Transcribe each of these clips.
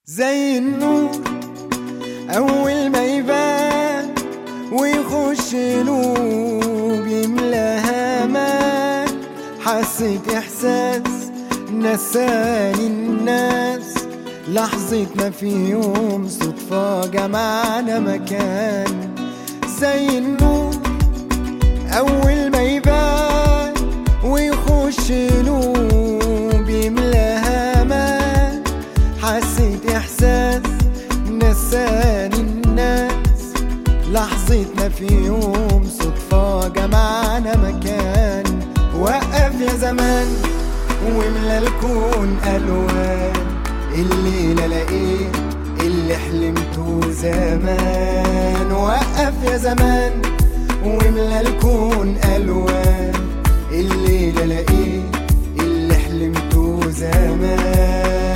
زي النور أول ما يبان ويخش قلوب يملاها مان حسيت إحساس نساني الناس لحظة ما في يوم صدفة جمعنا مكان زي النور أول ما يبان ويخش قلوب يملاها مان حسيت إحساس نساني الناس لحظة ما في يوم صدفة جمعنا مكان وقف يا زمان واملى الكون ألوان الليلة لقيت اللي حلمته زمان وقف يا زمان واملى الكون ألوان الليلة لقيت اللي حلمته زمان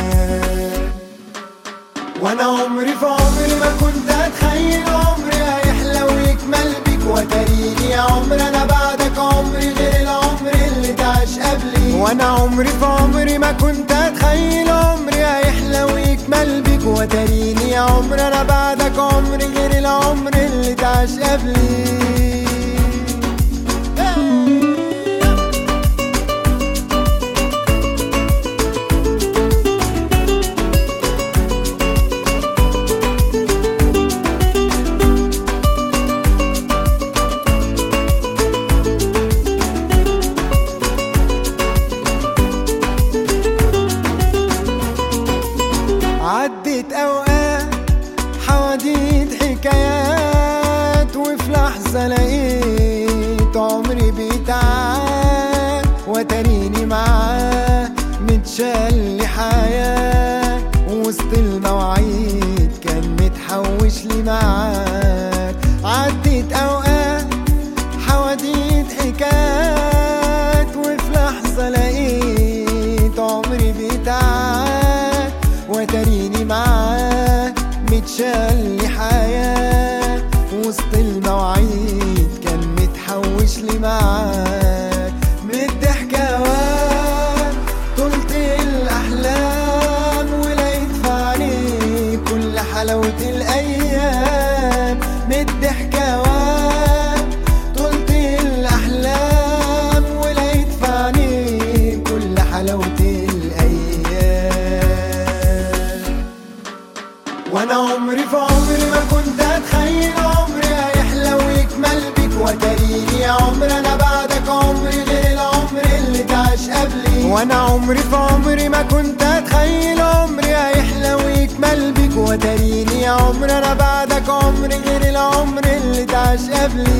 وانا عمري في عمري ما كنت اتخيل عمري هيحلى ويكمل بيك وتريني يا عمر انا بعدك عمري غير العمر اللي تعيش قبلي وانا عمري في عمري ما كنت اتخيل عمري هيحلى ويكمل بيك وتريني يا عمر انا بعدك عمري غير العمر اللي تعيش قبلي عدت اوقات حواديت حكايات وفي لحظة لقيت عمري بيتعاد وتريني معاه متشال حياة وسط المواعيد كان متحوش لي معاد عدت اوقات حواديت حكايات وفي لحظة لقيت عمري بيتعاد وتريني معاه متشال لي حياة وسط المواعيد كان متحوش لي معاه متضحكة وان طولت الأحلام ولقيت في عينيه كل حلاوة الأيام متضحكة وان طولت الأحلام ولقيت في عينيه كل حلاوة الأيام وانا عمري في عمري ما كنت اتخيل عمري هيحلى ويكمل بيك وتريني يا عمر انا بعدك عمري غير العمر اللي تعيش قبلي وانا عمري في عمري ما كنت اتخيل عمري هيحلى ويكمل بيك وتريني يا عمر انا بعدك عمري غير العمر اللي تعيش قبلي